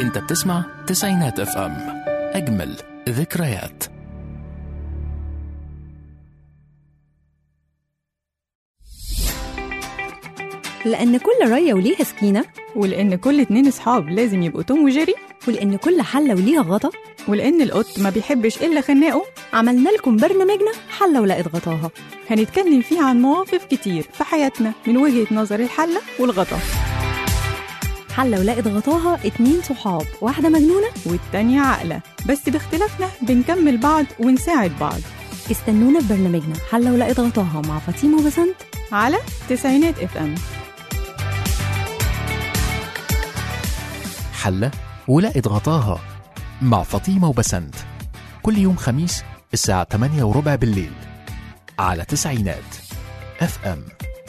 انت بتسمع تسعينات اف ام اجمل ذكريات لأن كل راية وليها سكينة ولأن كل اتنين صحاب لازم يبقوا توم وجيري ولأن كل حلة وليها غطا ولأن القط ما بيحبش إلا خناقه عملنا لكم برنامجنا حلة ولقت غطاها هنتكلم فيه عن مواقف كتير في حياتنا من وجهة نظر الحلة والغطا حلة ولقت غطاها اتنين صحاب واحدة مجنونة والتانية عاقلة بس باختلافنا بنكمل بعض ونساعد بعض استنونا في برنامجنا حلة ولقت غطاها مع فاطمة وبسنت على تسعينات اف ام حلة ولقت غطاها مع فاطمة وبسنت كل يوم خميس الساعة 8 وربع بالليل على تسعينات اف ام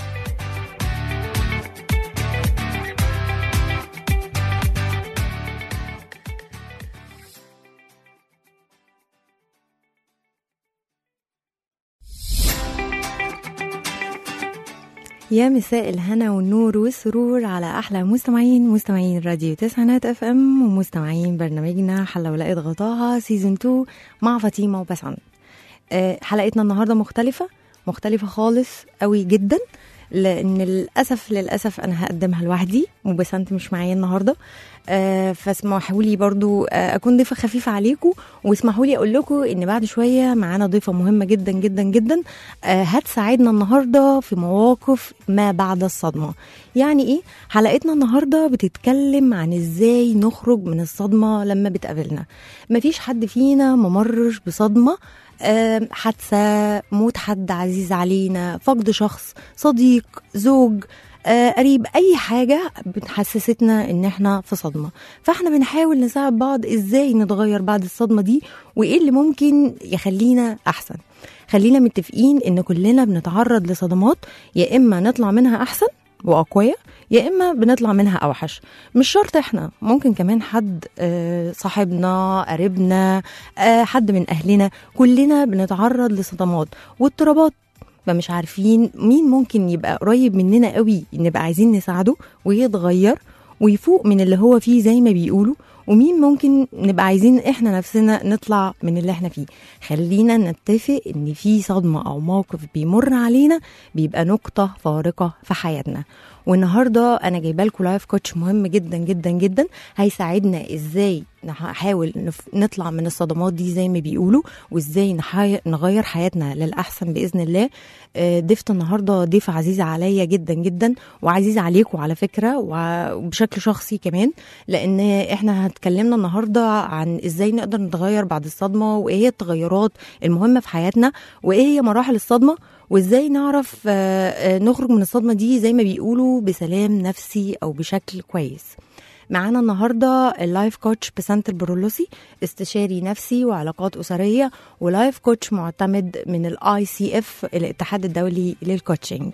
يا مساء الهنا والنور والسرور على احلى مستمعين مستمعين راديو تسعينات اف ام ومستمعين برنامجنا حلة ولقت غطاها سيزون 2 مع فاطمه وبسنت آه، حلقتنا النهارده مختلفه مختلفه خالص قوي جدا لان للاسف للاسف انا هقدمها لوحدي وبسنت مش معايا النهارده آه، فاسمحوا لي برضو آه، اكون ضيفه خفيفه عليكم واسمحوا لي اقول لكم ان بعد شويه معانا ضيفه مهمه جدا جدا جدا آه، هتساعدنا النهارده في مواقف ما بعد الصدمه يعني ايه حلقتنا النهارده بتتكلم عن ازاي نخرج من الصدمه لما بتقابلنا مفيش حد فينا ممرش بصدمه آم، حادثه موت حد عزيز علينا فقد شخص صديق زوج آه، قريب اي حاجه بتحسستنا ان احنا في صدمه فاحنا بنحاول نساعد بعض ازاي نتغير بعد الصدمه دي وايه اللي ممكن يخلينا احسن خلينا متفقين ان كلنا بنتعرض لصدمات يا اما نطلع منها احسن واقوياء يا اما بنطلع منها اوحش مش شرط احنا ممكن كمان حد آه، صاحبنا قريبنا آه، حد من اهلنا كلنا بنتعرض لصدمات واضطرابات فمش عارفين مين ممكن يبقى قريب مننا قوي نبقى عايزين نساعده ويتغير ويفوق من اللي هو فيه زي ما بيقولوا ومين ممكن نبقى عايزين احنا نفسنا نطلع من اللي احنا فيه خلينا نتفق ان في صدمة او موقف بيمر علينا بيبقى نقطة فارقة في حياتنا والنهارده انا جايبه لكم لايف كوتش مهم جدا جدا جدا هيساعدنا ازاي نحاول نف- نطلع من الصدمات دي زي ما بيقولوا وازاي نحاي- نغير حياتنا للاحسن باذن الله آه، ضيفة النهارده ضيفة عزيزة عليا جدا جدا وعزيزة عليكم على فكرة وبشكل شخصي كمان لان احنا هتكلمنا النهارده عن ازاي نقدر نتغير بعد الصدمة وايه هي التغيرات المهمة في حياتنا وايه هي مراحل الصدمة وازاي نعرف آه، آه، نخرج من الصدمة دي زي ما بيقولوا بسلام نفسي او بشكل كويس معانا النهارده اللايف كوتش بسنت البرولوسي استشاري نفسي وعلاقات اسريه ولايف كوتش معتمد من الاي سي اف الاتحاد الدولي للكوتشنج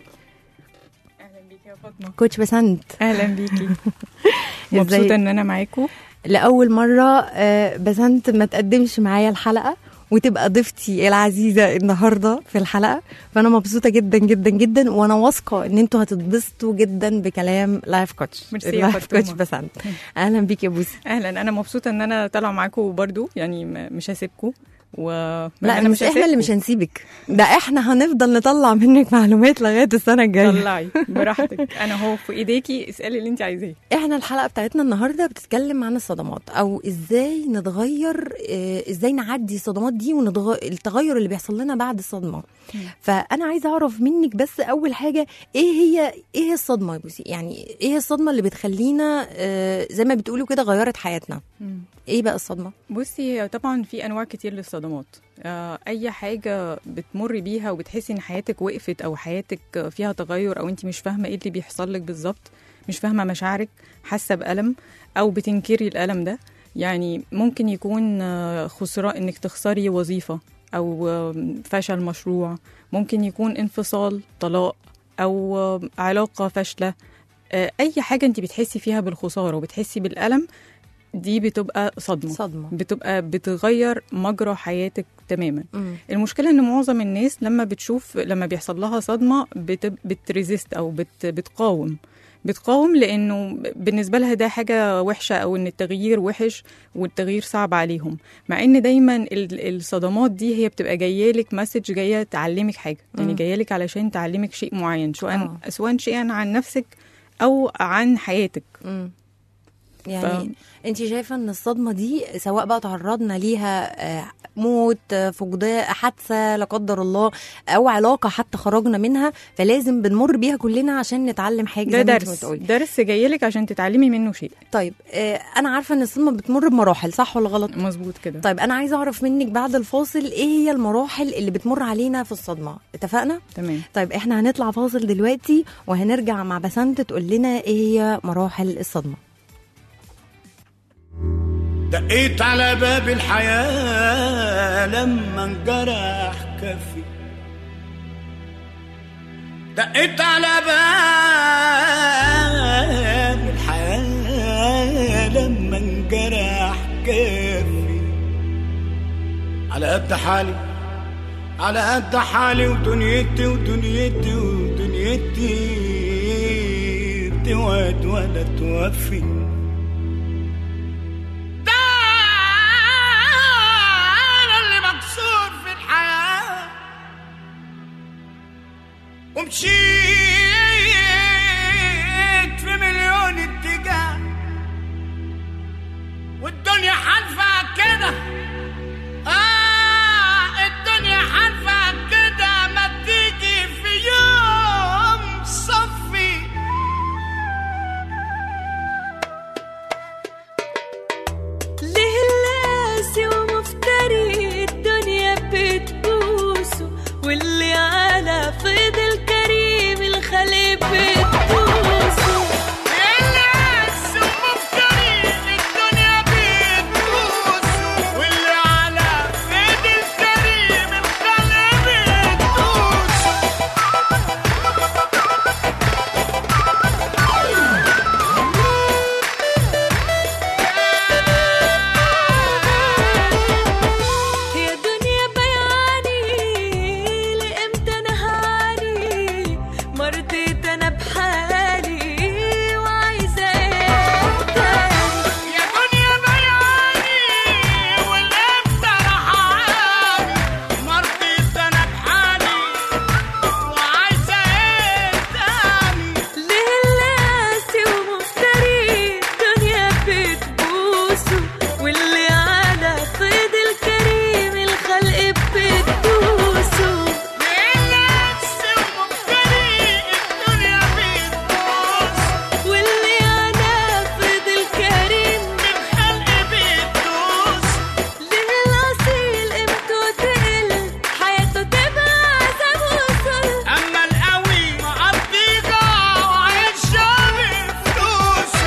اهلا بيكي يا فاطمه كوتش بسنت اهلا بيكي إزاي؟ مبسوطه ان انا معاكم لاول مره آه، بسنت ما تقدمش معايا الحلقه وتبقى ضيفتي العزيزه النهارده في الحلقه فانا مبسوطه جدا جدا جدا وانا واثقه ان انتوا هتتبسطوا جدا بكلام لايف كوتش ميرسي يا اللايف فاطمة. كوتش بسنت اهلا بيك يا بوسي اهلا انا مبسوطه ان انا طالعه معاكم برضو يعني م- مش هسيبكم و لا أنا مش احنا اللي مش هسيبكم. هنسيبك ده احنا هنفضل نطلع منك معلومات لغايه السنه الجايه طلعي براحتك انا اهو في ايديكي اسالي اللي انت عايزاه احنا الحلقه بتاعتنا النهارده بتتكلم عن الصدمات او ازاي نتغير اه، ازاي نعدي الصدمات دي والتغير اللي بيحصل لنا بعد الصدمه فانا عايزه اعرف منك بس اول حاجه ايه هي ايه هي الصدمه يا بوسي يعني ايه هي الصدمه اللي بتخلينا اه، زي ما بتقولوا كده غيرت حياتنا ايه بقى الصدمه بصي طبعا في انواع كتير للصدمات آه، اي حاجه بتمر بيها وبتحسي ان حياتك وقفت او حياتك فيها تغير او انت مش فاهمه ايه اللي بيحصل لك بالظبط مش فاهمه مشاعرك حاسه بالم او بتنكري الالم ده يعني ممكن يكون آه، خسران انك تخسري وظيفه او آه، فشل مشروع ممكن يكون انفصال طلاق او آه، علاقه فاشله آه، اي حاجه انت بتحسي فيها بالخساره وبتحسي بالالم دي بتبقى صدمه صدمه بتبقى بتغير مجرى حياتك تماما مم. المشكله ان معظم الناس لما بتشوف لما بيحصل لها صدمه بت بتريزيست او بت بتقاوم بتقاوم لانه بالنسبه لها ده حاجه وحشه او ان التغيير وحش والتغيير صعب عليهم مع ان دايما ال- الصدمات دي هي بتبقى جايه لك مسج جايه تعلمك حاجه يعني مم. جايه لك علشان تعلمك شيء معين سواء آه. سواء شيئا عن نفسك او عن حياتك مم. يعني انت شايفه ان الصدمه دي سواء بقى تعرضنا ليها آه، موت آه، فقدان حادثه لا قدر الله او علاقه حتى خرجنا منها فلازم بنمر بيها كلنا عشان نتعلم حاجه ده زي ما انت درس بتقولي درس جاي لك عشان تتعلمي منه شيء طيب آه، انا عارفه ان الصدمه بتمر بمراحل صح ولا غلط مظبوط كده طيب انا عايزه اعرف منك بعد الفاصل ايه هي المراحل اللي بتمر علينا في الصدمه اتفقنا تمام طيب احنا هنطلع فاصل دلوقتي وهنرجع مع بسنت تقول لنا ايه هي مراحل الصدمه دقيت على باب الحياة لما انجرح كفي دقيت على باب الحياة لما انجرح كفي على قد حالي على قد حالي ودنيتي ودنيتي ودنيتي بتوعد ولا توفي ده انا اللي مكسور في الحياه ومشيت في مليون اتجاه والدنيا حالفة كده آه الدنيا حالفة كده ما تيجي في يوم صفي ليه اللاسي ومفتري الدنيا بتبوسه واللي على فيض الكريم الخليق بتبوسه الناس ومفتري الدنيا بتبوس واللي على ايد الكريم الخلق بتبوس يا دنيا بياني لامتى انا هاني مرضيت انا بحالي وعايزه ايه تاني يا دنيا بياني والامتى رحاني مرضيت انا بحالي وعايزه ايه تاني ليه اللاسي ومفتري الدنيا بتبوسه واللي على فيض الكريم الخلق بتبوسه الناس ومفتري الدنيا بتبوس واللي على فيض الكريم الخلق بتدوس ليه الأصيل قيمته تقل حياته تبقى عذاب وصل اما القوي مقضيها وعيشها بفلوس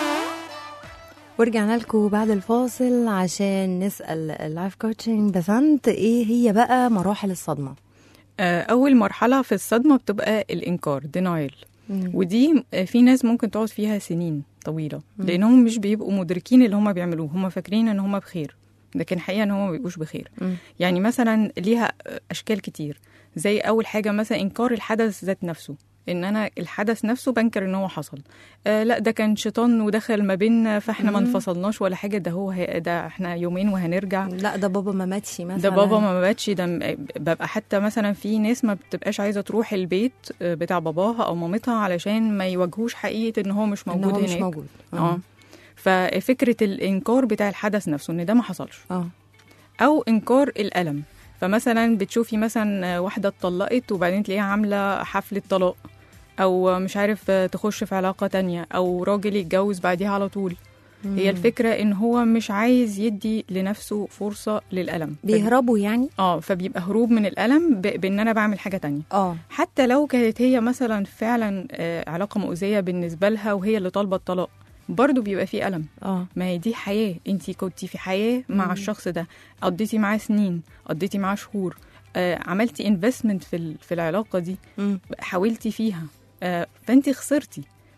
ورجعنا لكم بعد الفاصل عشان نسال اللايف كوتشنج بسنت ايه هي بقى مراحل الصدمه آه، اول مرحله في الصدمه بتبقى الانكار دينايل ودي آه، في ناس ممكن تقعد فيها سنين طويله لانهم مش بيبقوا مدركين اللي هم بيعملوه هم فاكرين ان هم بخير لكن حقيقه ان هم ما بيبقوش بخير مم. يعني مثلا ليها اشكال كتير زي اول حاجه مثلا انكار الحدث ذات نفسه ان انا الحدث نفسه بنكر ان هو حصل آه لا ده كان شيطان ودخل ما بيننا فاحنا ما مم. انفصلناش ولا حاجه ده هو هي ده احنا يومين وهنرجع لا ده بابا ما ماتش مثلا ده بابا ما ماتش ده م- ببقى حتى مثلا في ناس ما بتبقاش عايزه تروح البيت آه، بتاع باباها او مامتها علشان ما يواجهوش حقيقه ان هو مش إن موجود هو هناك مش موجود اه ففكره الانكار بتاع الحدث نفسه ان ده ما حصلش اه او انكار الالم فمثلا بتشوفي مثلا واحده اتطلقت وبعدين تلاقيها عامله حفله طلاق او مش عارف تخش في علاقه تانية او راجل يتجوز بعديها على طول هي الفكره ان هو مش عايز يدي لنفسه فرصه للالم بيهربوا يعني اه فبيبقى هروب من الالم ب- بان انا بعمل حاجه تانية اه حتى لو كانت هي مثلا فعلا آه، علاقه مؤذيه بالنسبه لها وهي اللي طالبه الطلاق برضه بيبقى فيه الم اه ما هي دي حياه انت كنتي في حياه مع مم. الشخص ده قضيتي معاه سنين قضيتي معاه شهور آه، عملتي انفستمنت في ال- في العلاقه دي مم. حاولتي فيها آه، فانت خسرتي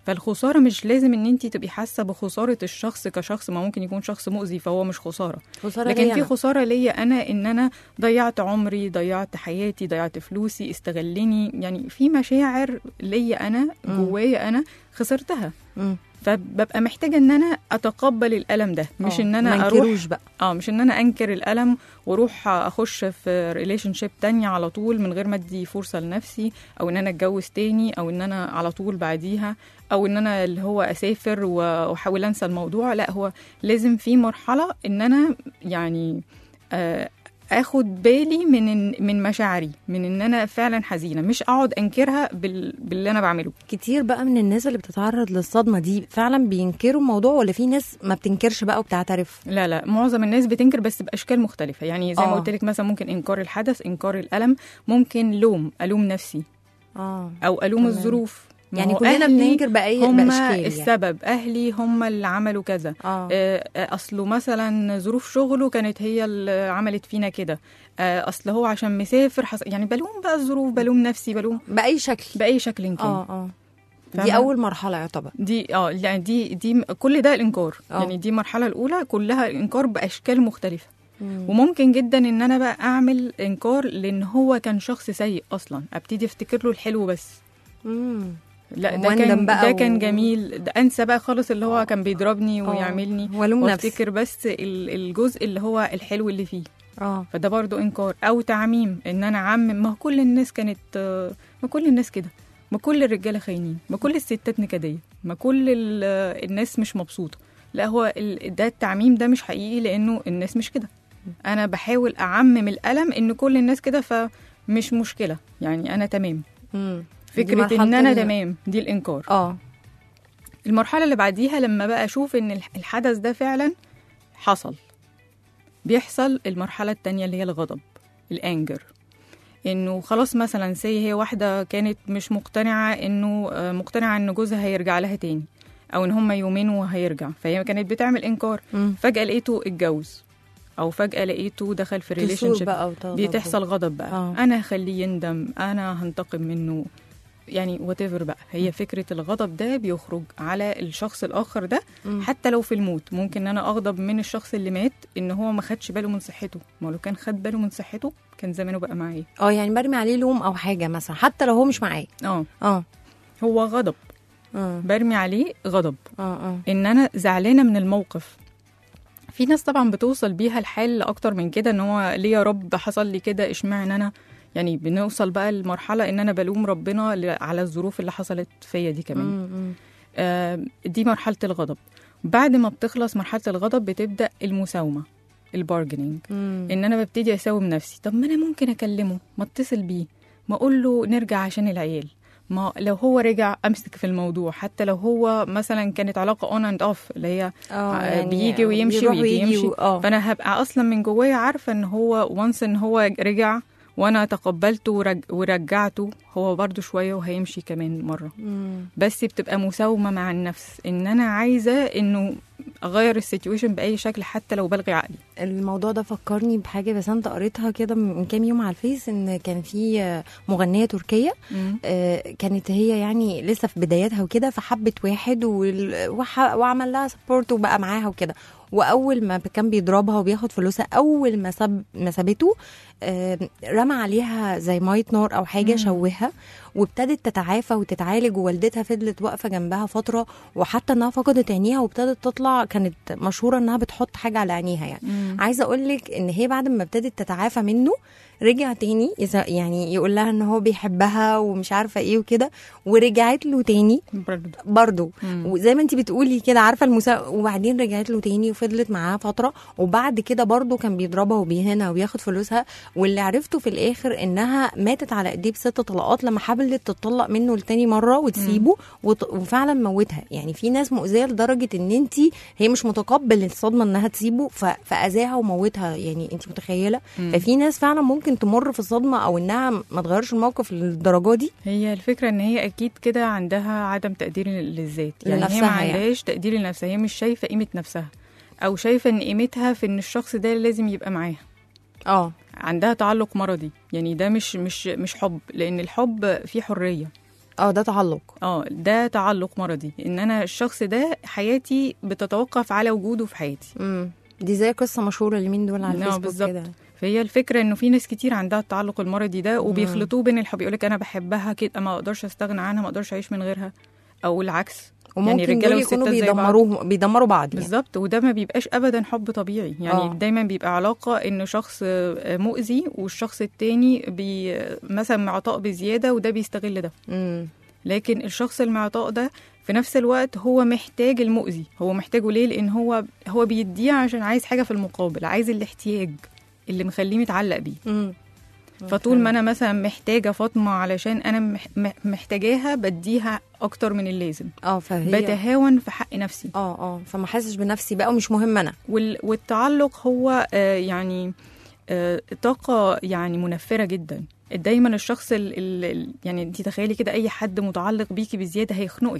فالخساره مش لازم ان انت تبقي حاسه بخساره الشخص كشخص ما ممكن يكون شخص مؤذي فهو مش خساره خساره لكن ليا في أنا. خساره ليا انا ان انا ضيعت عمري ضيعت حياتي ضيعت فلوسي استغلني يعني في مشاعر ليا انا مم. جوايا انا خسرتها مم. فببقى محتاجه ان انا اتقبل الالم ده مش آه، ان انا ما اروح انكروش بقى اه مش ان انا انكر الالم واروح اخش في ريليشن شيب تانية على طول من غير ما ادي فرصه لنفسي او ان انا اتجوز تاني او ان انا على طول بعديها او ان انا اللي هو اسافر و- واحاول انسى الموضوع لا هو لازم في مرحله ان انا يعني آه اخد بالي من من مشاعري من ان انا فعلا حزينه مش اقعد انكرها بال... باللي انا بعمله كتير بقى من الناس اللي بتتعرض للصدمه دي فعلا بينكروا الموضوع ولا في ناس ما بتنكرش بقى وبتعترف لا لا معظم الناس بتنكر بس باشكال مختلفه يعني زي ما آه. قلت لك مثلا ممكن انكار الحدث انكار الالم ممكن لوم الوم نفسي اه او الوم تمام. الظروف ما يعني هو كلنا أهلي بننكر بأي هم باشكال يعني. السبب اهلي هم اللي عملوا كذا اه آه، آه، اصله مثلا ظروف شغله كانت هي اللي عملت فينا كده آه، اصل هو عشان مسافر حص... يعني بلوم بقى الظروف بلوم نفسي بلوم باي شكل باي شكل كان اه اه دي فاهمة؟ اول مرحله يعتبر دي اه يعني دي دي كل ده الانكار آه. يعني دي المرحله الاولى كلها الانكار باشكال مختلفه مم. وممكن جدا ان انا بقى اعمل انكار لان هو كان شخص سيء اصلا ابتدي افتكر له الحلو بس مم. لا ده وأندم كان بقى ده و- كان جميل ده انسى بقى خالص اللي هو كان بيضربني آه. ويعملني والوم نفسي وافتكر بس ال- الجزء اللي هو الحلو اللي فيه اه فده برضو انكار او تعميم ان انا اعمم ما هو كل الناس كانت آه، ما كل الناس كده ما كل الرجاله خاينين ما كل الستات نكديه ما كل ال- آه، الناس مش مبسوطه لا هو ال- ده التعميم ده مش حقيقي لانه الناس مش كده انا بحاول اعمم الالم ان كل الناس كده فمش مشكله يعني انا تمام مم. دي فكره مرحلة ان انا ال- تمام دي الانكار اه المرحله اللي بعديها لما بقى اشوف ان الح- الحدث ده فعلا حصل بيحصل المرحله التانية اللي هي الغضب الانجر انه خلاص مثلا سي هي واحده كانت مش مقتنعه انه آه، مقتنعه ان جوزها هيرجع لها تاني او ان هما يومين وهيرجع فهي كانت بتعمل انكار مم. فجاه لقيته اتجوز او فجاه لقيته دخل في ريليشن كسور شيب بقى وتغضب. بتحصل غضب بقى آه. انا هخليه يندم انا هنتقم منه يعني وات بقى هي فكره الغضب ده بيخرج على الشخص الاخر ده مم. حتى لو في الموت ممكن ان انا اغضب من الشخص اللي مات ان هو ما خدش باله من صحته ما هو لو كان خد باله من صحته كان زمانه بقى معايا اه يعني برمي عليه لوم او حاجه مثلا حتى لو هو مش معايا اه اه هو غضب اه برمي عليه غضب اه اه ان انا زعلانه من الموقف في ناس طبعا بتوصل بيها الحال اكتر من كده ان هو ليه يا رب حصل لي كده اشمعنى انا يعني بنوصل بقى لمرحله ان انا بلوم ربنا ل- على الظروف اللي حصلت فيا دي كمان مم، مم. آه دي مرحله الغضب بعد ما بتخلص مرحله الغضب بتبدا المساومه البارجنينج مم. ان انا ببتدي اساوم نفسي طب ما انا ممكن اكلمه ما اتصل بيه ما اقول له نرجع عشان العيال ما لو هو رجع امسك في الموضوع حتى لو هو مثلا كانت علاقه اون اند اوف اللي هي اه بيجي ويمشي بيروح ويجي ويجي يمشي و- اه فانا هبقى اصلا من جوايا عارفه ان هو وانس ان هو رجع وانا تقبلته ورج... ورجعته هو برضو شويه وهيمشي كمان مره مم. بس بتبقى مساومه مع النفس ان انا عايزه انه اغير السيتويشن باي شكل حتى لو بلغي عقلي الموضوع ده فكرني بحاجه بس انت قريتها كده من كام يوم على الفيس ان كان في آه، مغنيه تركيه آه، كانت هي يعني لسه في بداياتها وكده فحبت واحد وال- وح- وعمل لها سبورت وبقى معاها وكده واول ما كان بيضربها وبياخد فلوسها اول ما ساب ما سابته آه، رمى عليها زي ميه نار او حاجه مم. شوهها وابتدت تتعافى وتتعالج ووالدتها فضلت واقفه جنبها فتره وحتى انها فقدت عينيها وابتدت تطلع كانت مشهوره انها بتحط حاجه على عينيها يعني عايزه اقول لك ان هي بعد ما ابتدت تتعافى منه رجع تاني إذا- يعني يقول لها ان هو بيحبها ومش عارفه ايه وكده ورجعت له تاني برضو برضه مم. وزي ما انت بتقولي كده عارفه المسا... وبعدين رجعت له تاني وفضلت معاه فتره وبعد كده برضه كان بيضربها وبيهنها وبياخد فلوسها واللي عرفته في الاخر انها ماتت على ايديه بست طلقات لما حاولت تطلق منه لتاني مره وتسيبه وط... وفعلا موتها يعني في ناس مؤذيه لدرجه ان انت هي مش متقبل الصدمه انها تسيبه ف... فاذاها وموتها يعني انت متخيله مم. ففي ناس فعلا ممكن تمر في الصدمه او انها ما تغيرش الموقف للدرجه دي هي الفكرة ان هي اكيد كده عندها عدم تقدير للذات يعني هي ما لنفسها يعني. عندهاش تقدير لنفسها هي مش شايفة قيمة نفسها او شايفة ان قيمتها في ان الشخص ده لازم يبقى معاها اه عندها تعلق مرضي يعني ده مش مش مش حب لان الحب فيه حرية اه ده تعلق اه ده تعلق مرضي ان انا الشخص ده حياتي بتتوقف على وجوده في حياتي امم دي زي قصه مشهوره اليومين دول على آه، الفيسبوك بالظبط. كده فهي الفكره انه في ناس كتير عندها التعلق المرضي ده وبيخلطوه بين الحب يقول لك انا بحبها كده ما اقدرش استغنى عنها ما اقدرش اعيش من غيرها او العكس وممكن الرجالة دول يكونوا والستات زي بعض. بيدمروه بيدمروا بعض يعني. بالظبط وده ما بيبقاش ابدا حب طبيعي يعني آه. أوه. دايما بيبقى علاقه انه شخص آه، مؤذي والشخص التاني بي مثلا معطاء بزياده وده بيستغل ده امم لكن الشخص المعطاء ده في نفس الوقت هو محتاج المؤذي هو محتاجه ليه لان هو هو بيديه عشان عايز حاجه في المقابل عايز الاحتياج اللي مخليه متعلق بيه امم فطول ما انا مثلا محتاجه فاطمه علشان انا مح- مح- محتاجاها بديها اكتر من اللازم اه فهي بتهاون في حق نفسي اه اه فما حاسش بنفسي بقى ومش مهم انا وال- والتعلق هو آه، يعني آه، طاقة يعني منفرة جدا دايما الشخص ال ال يعني انت تخيلي كده اي حد متعلق بيكي بزيادة هيخنقك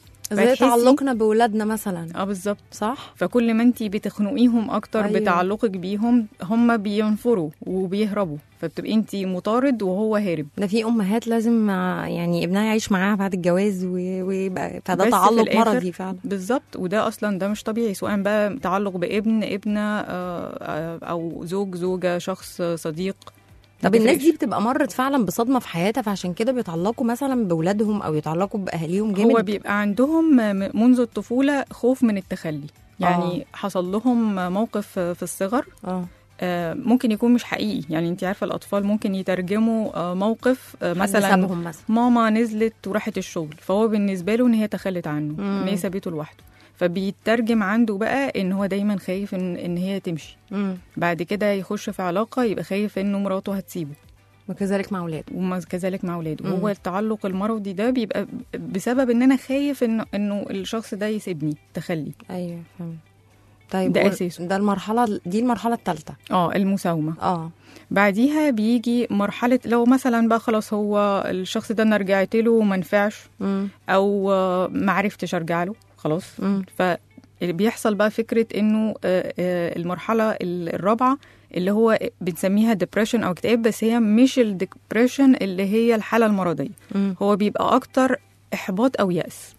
زي فتحسي- تعلقنا بولادنا مثلا اه بالظبط صح فكل ما انت بتخنقيهم اكتر أيوة. أيوة. بتعلقك بيهم هم بينفروا وبيهربوا فبتبقي انت مطارد وهو هارب ده في امهات لازم آه، يعني ابنها يعيش معاها بعد الجواز و- ويبقى فده بس في تعلق الآخر- مرضي فعلا بالظبط وده اصلا ده مش طبيعي سواء بقى تعلق بابن ابنه آه، آه، او زوج زوجه شخص صديق ما طب الناس تفرقش. دي بتبقى مرت فعلا بصدمه في حياتها فعشان كده بيتعلقوا مثلا باولادهم او يتعلقوا باهاليهم جامد هو بيبقى عندهم م- منذ الطفولة خوف من التخلي يعني آه. حصل لهم موقف في الصغر اه آه، ممكن يكون مش حقيقي يعني انت عارفة الأطفال ممكن يترجموا آه، موقف آه، حد مثلا سابهم مثلا ماما نزلت وراحت الشغل فهو بالنسبة له ان هي تخلت عنه مم. ان هي سابته لوحده فبيترجم عنده بقى ان هو دايما خايف ان, إن هي تمشي امم بعد كده يخش في علاقة يبقى خايف انه مراته هتسيبه وكذلك مع اولاده وكذلك مع اولاده مم. وهو التعلق المرضي ده بيبقى بسبب ان انا خايف انه انه الشخص ده يسيبني تخلي ايوه فهمت طيب ده و- أساسه. ده المرحله دي المرحله الثالثه اه المساومه اه بعديها بيجي مرحله لو مثلا بقى خلاص هو الشخص ده انا رجعت له وما نفعش امم او آه، ما عرفتش ارجع له خلاص امم ف بيحصل بقى فكره انه آه، آه، المرحله ال- الرابعه اللي هو بنسميها ديبريشن او اكتئاب بس هي مش الديبريشن اللي هي الحاله المرضيه امم هو بيبقى اكتر احباط او يأس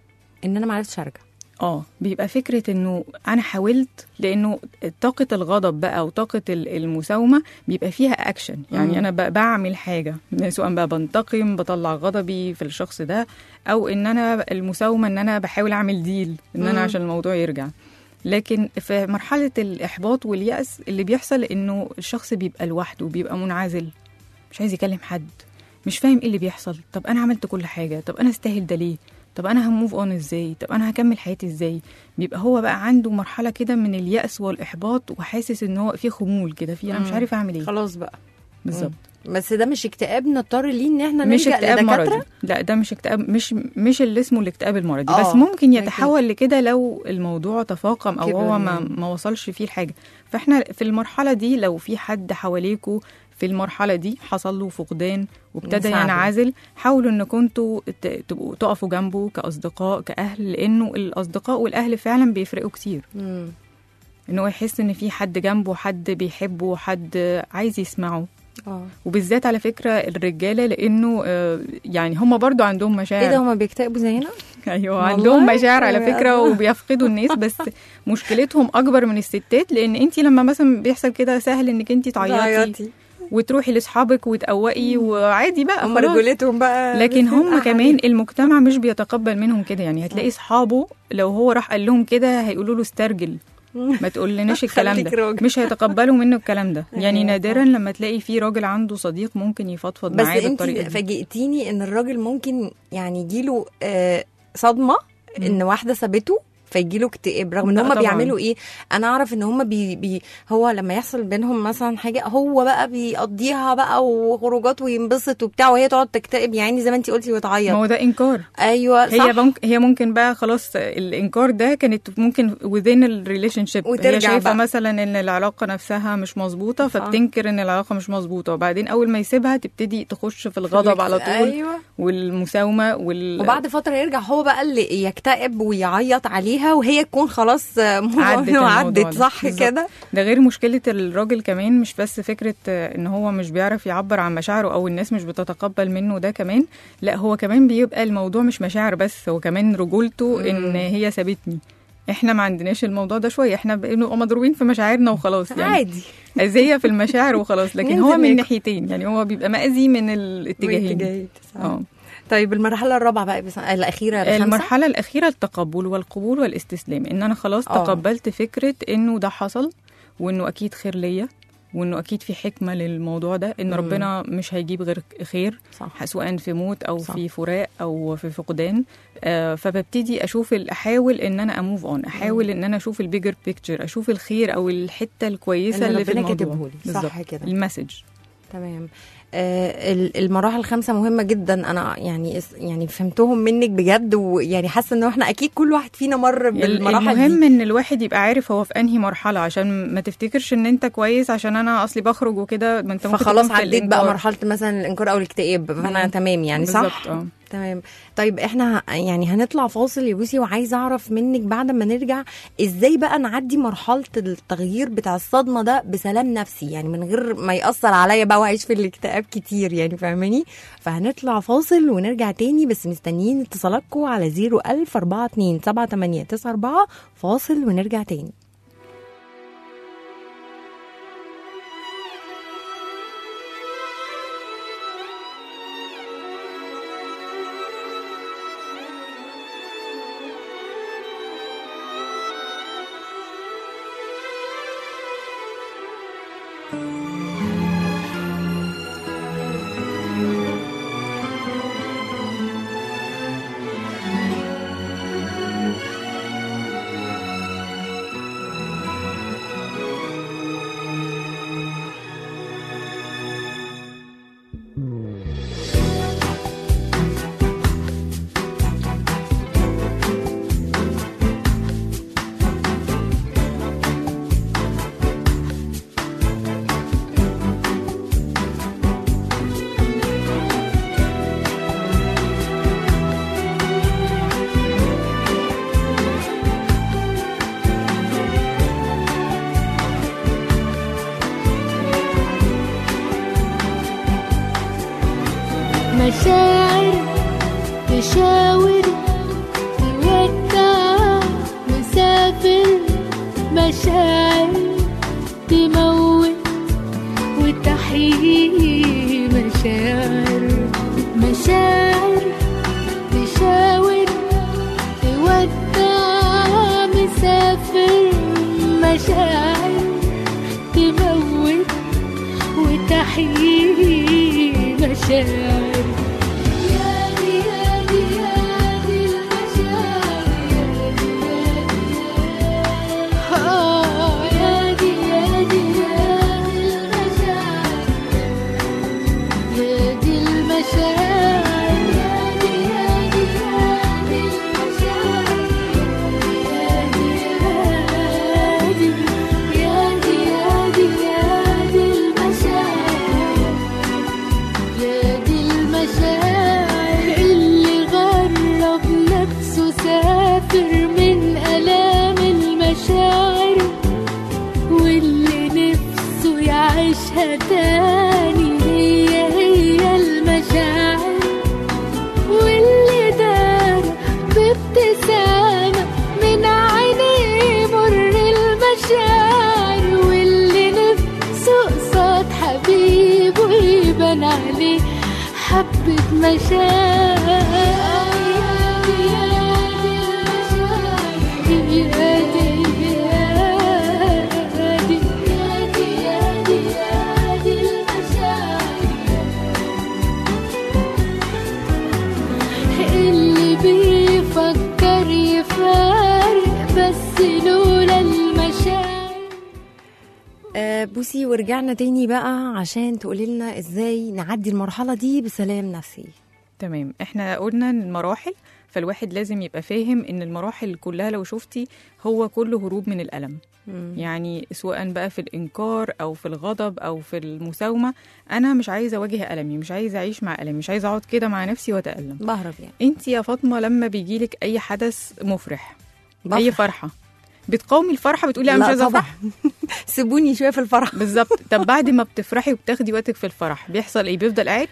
ان انا ما عرفتش ارجع اه بيبقى فكرة انه انا حاولت لانه طاقة الغضب بقى وطاقة ال- المساومة بيبقى فيها اكشن يعني مم. انا ب- بعمل حاجة سواء بقى بنتقم بطلع غضبي في الشخص ده او ان انا المساومة ان انا بحاول اعمل ديل ان مم. انا عشان الموضوع يرجع لكن في مرحلة الإحباط واليأس اللي بيحصل إنه الشخص بيبقى لوحده بيبقى منعزل مش عايز يكلم حد مش فاهم إيه اللي بيحصل طب أنا عملت كل حاجة طب أنا استاهل ده ليه طب أنا هموف أون إزاي طب أنا هكمل حياتي إزاي بيبقى هو بقى عنده مرحلة كده من اليأس والإحباط وحاسس إن هو في خمول كده في أنا مش مم. عارف أعمل إيه خلاص بقى بالظبط بس ده مش اكتئاب نضطر ليه ان احنا مش نلجأ اكتئاب لدكاتره مرضي لا ده مش اكتئاب مش مش اللي اسمه الاكتئاب المرضي آه، بس ممكن ممكن. يتحول لكده لو الموضوع تفاقم او كبر هو ما, يعني. ما وصلش فيه لحاجه فاحنا في المرحله دي لو في حد حواليكوا في المرحله دي حصل له فقدان وابتدى نساعده. ينعزل حاولوا ان كنتوا ت- تبقوا تقفوا جنبه كاصدقاء كاهل لانه الاصدقاء والاهل فعلا بيفرقوا كتير مم. ان هو يحس ان في حد جنبه حد بيحبه حد عايز يسمعه اه وبالذات على فكره الرجاله لانه آه، يعني هم برضو عندهم مشاعر ايه ده هما بيكتئبوا زينا ايوه والله؟ عندهم مشاعر على يا فكره الله. وبيفقدوا الناس بس مشكلتهم اكبر من الستات لان انت لما مثلا بيحصل كده سهل انك انت تعيطي تعيطي وتروحي لاصحابك وتقوقي وعادي بقى هم خلاص. رجولتهم بقى لكن هم بتبقى كمان حقيقة. المجتمع مش بيتقبل منهم كده يعني هتلاقي اصحابه لو هو راح قال لهم كده هيقولوا له استرجل ما تقولناش الكلام خليك ده راجل. مش هيتقبلوا منه الكلام ده يعني أيوة، نادرا صح. لما تلاقي في راجل عنده صديق ممكن يفضفض بس معاه انت بالطريقه دي فاجئتيني ان الراجل ممكن يعني يجيله آه، صدمه ان واحده سابته فيجيله اكتئاب رغم ان لا هم طبعاً. بيعملوا ايه انا اعرف ان هم بي, بي هو لما يحصل بينهم مثلا حاجه هو بقى بيقضيها بقى وخروجات وينبسط وبتاع وهي تقعد تكتئب يعني زي ما انت قلتي ما وتعيط هو ده انكار ايوه صح هي ممكن هي ممكن بقى خلاص الانكار ده كانت ممكن within الريليشن شيب وترجع هي شايفه بقى. مثلا ان العلاقه نفسها مش مظبوطه صح. فبتنكر ان العلاقه مش مظبوطه وبعدين اول ما يسيبها تبتدي تخش في الغضب على طول ايوه والمساومه وال وبعد فتره يرجع هو بقى اللي يكتئب ويعيط عليها عليها وهي تكون خلاص عدت عدت الموضوع وعدت ده. صح بالظبط. كده ده غير مشكلة الراجل كمان مش بس فكرة آه، ان هو مش بيعرف يعبر عن مشاعره او الناس مش بتتقبل منه ده كمان لا هو كمان بيبقى الموضوع مش مشاعر بس هو كمان رجولته ان هي سابتني احنا ما عندناش الموضوع ده شويه احنا بنبقى مضروبين في مشاعرنا وخلاص يعني عادي اذيه في المشاعر وخلاص لكن هو ننزل من ناكل. ناحيتين يعني هو بيبقى مأذي من الاتجاهين واتجاهات، صح. اه طيب المرحله الرابعه بقى بس... الاخيره الخامسة؟ المرحلة الأخيرة التقبل والقبول والاستسلام إن أنا خلاص آه. تقبلت فكرة إنه ده حصل وإنه أكيد خير ليا وإنه أكيد في حكمة للموضوع ده إن مم. ربنا مش هيجيب غير خير صح سواء في موت أو صح. في فراق أو في فقدان آه فببتدي أشوف ال- أحاول إن أنا أموف أون أحاول إن أنا أشوف البيجر بيكتشر أشوف الخير أو الحتة الكويسة اللي اللي في ربنا الموضوع كاتبهولي. صح بالظبط. كده. المسج تمام آه ال- المراحل الخمسه مهمه جدا انا يعني اس- يعني فهمتهم منك بجد ويعني حاسه ان احنا اكيد كل واحد فينا مر بالمراحل المهم دي ان الواحد يبقى عارف هو في انهي مرحله عشان ما تفتكرش ان انت كويس عشان انا اصلي بخرج وكده ما انت ممكن فخلاص تكون في عديت بقى الإنكار. مرحله مثلا الانكار او الاكتئاب فانا مم. تمام يعني صح بالظبط اه تمام طيب احنا ه- يعني هنطلع فاصل يا بوسي وعايزه اعرف منك بعد ما نرجع ازاي بقى نعدي مرحله التغيير بتاع الصدمه ده بسلام نفسي يعني من غير ما ياثر عليا بقى واعيش في الاكتئاب كتير يعني فاهماني فهنطلع فاصل ونرجع تاني بس مستنيين اتصالاتكم على 01000 42 78 94 فاصل ونرجع تاني مشاعر تشاور تودع مسافر مشاعر تموت وتحيي مشاعر مشاعر تشاور تودع مسافر مشاعر تموت وتحيي مشاعر يا دي يا دي يا دي المشاعر يا دي يا دي يا دي المشاعر يا دي المشاعر يا دي يا دي يا دي المشاعر يا دي يا دي يا دي يا دي المشاعر يا دي المشاعر اللي غرب نفسه سافر من آلام المشاعر واللي نفسه يعيشها تاني هي هي المشاعر واللي دار بابتسامة من عينيه مر المشاعر واللي نفسه قصاد حبيبه يبان عليه حبة مشاعر اللي بيفكر يفارق بس لولا المشاعر آه بوسي ورجعنا تاني بقى عشان تقولي لنا ازاي نعدي المرحله دي بسلام نفسي تمام احنا قلنا ان المراحل فالواحد لازم يبقى فاهم ان المراحل كلها لو شفتي هو كله هروب من الالم يعني سواء بقى في الانكار او في الغضب او في المساومه انا مش عايزه اواجه المي مش عايزه اعيش مع المي مش عايزه اقعد كده مع نفسي واتالم بهرب يعني انت يا فاطمه لما بيجيلك اي حدث مفرح اي بفرح. فرحه بتقاومي الفرحه بتقولي انا مش لا عايزه طبعا افرح سيبوني شويه في الفرح بالظبط طب بعد ما بتفرحي وبتاخدي وقتك في الفرح بيحصل ايه بيفضل قاعد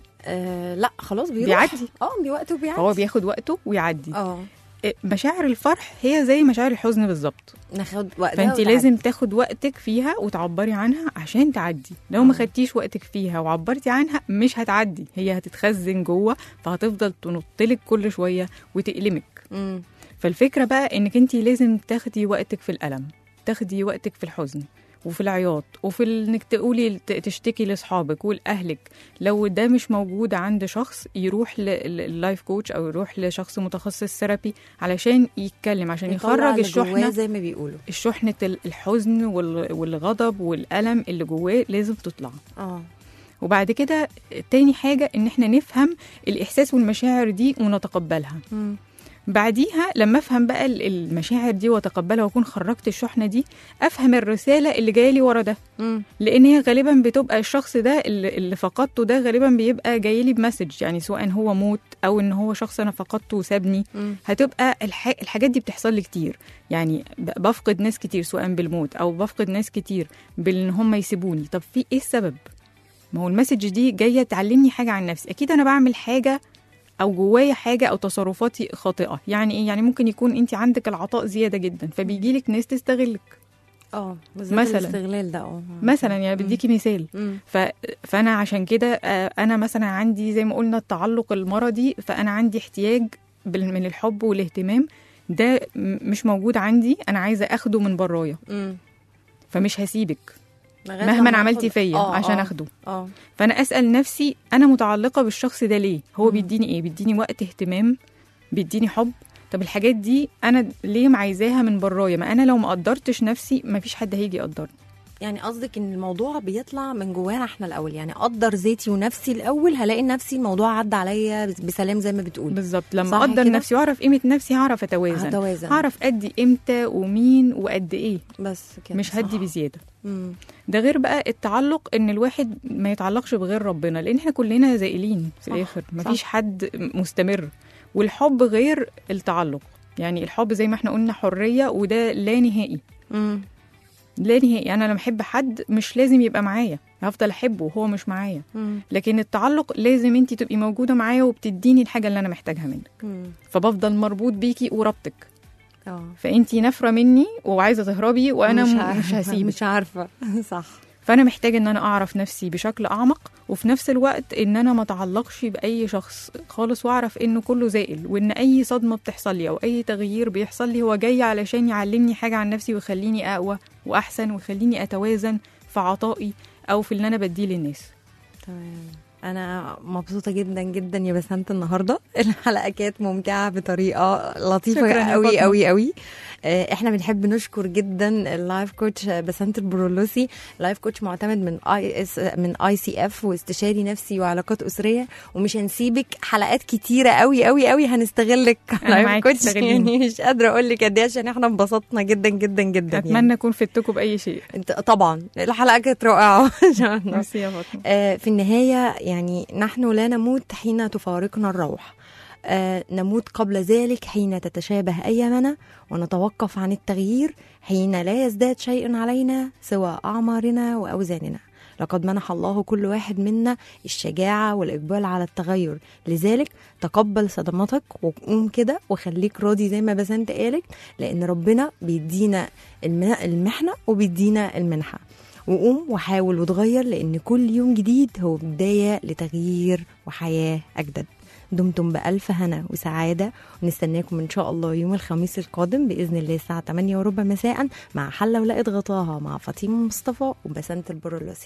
آه لا خلاص بيروح بيعدي. اه بوقته بيعدي هو بياخد وقته ويعدي اه إيه، مشاعر الفرح هي زي مشاعر الحزن بالظبط ناخد وقتها فانت وتعدي. لازم تاخد وقتك فيها وتعبري عنها عشان تعدي لو ما خدتيش وقتك فيها وعبرتي عنها مش هتعدي هي هتتخزن جوه فهتفضل تنطلك كل شويه وتألمك مم. فالفكره بقى انك انت لازم تاخدي وقتك في الالم تاخدي وقتك في الحزن وفي العياط وفي ال- انك تقولي ت- تشتكي لاصحابك ولاهلك لو ده مش موجود عند شخص يروح لللايف كوتش او يروح لشخص متخصص ثيرابي علشان يتكلم عشان يطلع يخرج اللي الشحنه جواه زي ما بيقولوا الشحنة ال- الحزن وال- والغضب والألم اللي جواه لازم تطلع اه وبعد كده تاني حاجة إن إحنا نفهم الإحساس والمشاعر دي ونتقبلها مم. بعديها لما أفهم بقى ال- المشاعر دي وأتقبلها وأكون خرجت الشحنة دي أفهم الرسالة اللي جاية لي ورا ده مم. لأن هي غالبا بتبقى الشخص ده اللي اللي فقدته ده غالبا بيبقى جاي لي بمسج يعني سواء هو موت أو إن هو شخص أنا فقدته وسابني مم. هتبقى الح... الحاجات دي بتحصل لي كتير يعني ب- بفقد ناس كتير سواء بالموت او بفقد ناس كتير بان هم يسيبوني طب في ايه السبب ما هو المسج دي جايه تعلمني حاجه عن نفسي اكيد انا بعمل حاجه او جوايا حاجه او تصرفاتي خاطئه يعني ايه يعني ممكن يكون انت عندك العطاء زياده جدا فبيجي لك ناس تستغلك اه بالذات مثلاً. الاستغلال ده اه مثلا يعني بديكي مثال مم. ف... فانا عشان كده آه، انا مثلا عندي زي ما قلنا التعلق المرضي فانا عندي احتياج بال- من الحب والاهتمام ده م- مش موجود عندي انا عايزه اخده من برايا مم. فمش هسيبك لغاية مهما لما عملتي آخد- فيا آه، عشان آه، اخده اه فانا اسال نفسي انا متعلقه بالشخص ده ليه هو بيديني ايه بيديني وقت اهتمام بيديني حب طب الحاجات دي انا ليه عايزاها من برايا ما انا لو ما قدرتش نفسي ما فيش حد هيجي يقدرني يعني قصدك ان الموضوع بيطلع من جوانا احنا الاول يعني اقدر ذاتي ونفسي الاول هلاقي نفسي الموضوع عدى عليا بسلام زي ما بتقول بالظبط لما صح اقدر كده؟ نفسي واعرف قيمه نفسي هعرف اتوازن هتوازن. هعرف ادي امتى ومين وقد ايه بس كده مش صح. هدي بزياده مم. ده غير بقى التعلق ان الواحد ما يتعلقش بغير ربنا لان احنا كلنا زائلين في صح، الاخر صح. مفيش حد مستمر والحب غير التعلق يعني الحب زي ما احنا قلنا حريه وده لا نهائي مم. لا نهائي انا لما احب حد مش لازم يبقى معايا هفضل احبه وهو مش معايا مم. لكن التعلق لازم انت تبقي موجوده معايا وبتديني الحاجه اللي انا محتاجها منك مم. فبفضل مربوط بيكي وربطك اه فانتي نافره مني وعايزه تهربي وانا مش م- عارفة- مش هسيبك مش عارفه صح فانا محتاجه ان انا اعرف نفسي بشكل اعمق وفي نفس الوقت ان انا ما اتعلقش باي شخص خالص واعرف انه كله زائل وان اي صدمه بتحصل لي او اي تغيير بيحصل لي هو جاي علشان يعلمني حاجه عن نفسي ويخليني اقوى واحسن ويخليني اتوازن في عطائي او في اللي انا بديه للناس تمام انا مبسوطه جدا جدا يا بسنت النهارده الحلقه كانت ممتعه بطريقه لطيفه شكراً يا قوي فاطمة. قوي قوي آه، احنا بنحب نشكر جدا اللايف كوتش بسنت البرولوسي لايف كوتش معتمد من اي اس من اي سي اف واستشاري نفسي وعلاقات اسريه ومش هنسيبك حلقات كتيره قوي قوي قوي هنستغلك أنا لايف معاكي، كوتش استغليني. يعني مش قادره اقول لك قد ايه عشان احنا انبسطنا جدا جدا جدا اتمنى يعني. اكون فدتكم باي شيء انت طبعا الحلقه كانت رائعه ان شاء الله ميرسي يا فاطمه آه، في النهاية يعني نحن لا نموت حين تفارقنا الروح آه، نموت قبل ذلك حين تتشابه أيامنا ونتوقف عن التغيير حين لا يزداد شيء علينا سوى أعمارنا وأوزاننا لقد منح الله كل واحد منا الشجاعة والإقبال على التغير لذلك تقبل صدماتك وقوم كده وخليك راضي زي ما بسنت قالت لأن ربنا بيدينا الم- المحنة وبيدينا المنحة وقوم وحاول وتغير لأن كل يوم جديد هو بداية لتغيير وحياة أجدد دمتم بألف هنا وسعادة ونستناكم إن شاء الله يوم الخميس القادم بإذن الله الساعة 8 وربع مساء مع حلة ولقت غطاها مع فاطمة مصطفى وبسنت البرولوسي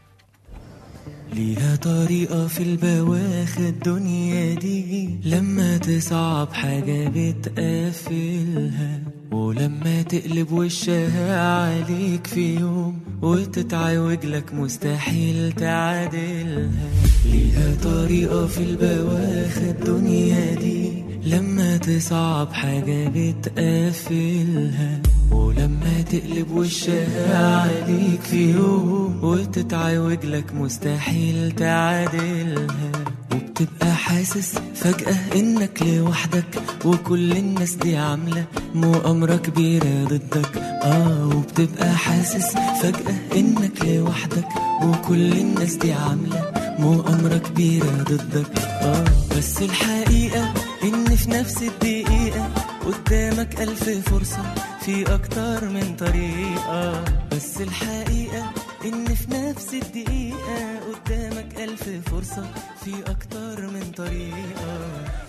ليها طريقة في البواخ الدنيا دي لما تصعب حاجة بتقفلها ولما تقلب وشها عليك في يوم وتتعوج لك مستحيل تعادلها ليها طريقة في البواخ الدنيا دي لما تصعب حاجة بتقفلها ولما تقلب وشها عليك في يوم وتتعوج لك مستحيل تعادلها وبت وبتبقى حاسس فجأة انك لوحدك وكل الناس دي عاملة مؤامرة كبيرة ضدك اه وبتبقى حاسس فجأة انك لوحدك وكل الناس دي عاملة مؤامرة كبيرة ضدك اه بس الحقيقة ان في نفس الدقيقة قدامك ألف فرصة في أكتر من طريقة بس الحقيقة إن في نفس الدقيقة قدامك ألف فرصة في أكتر من طريقة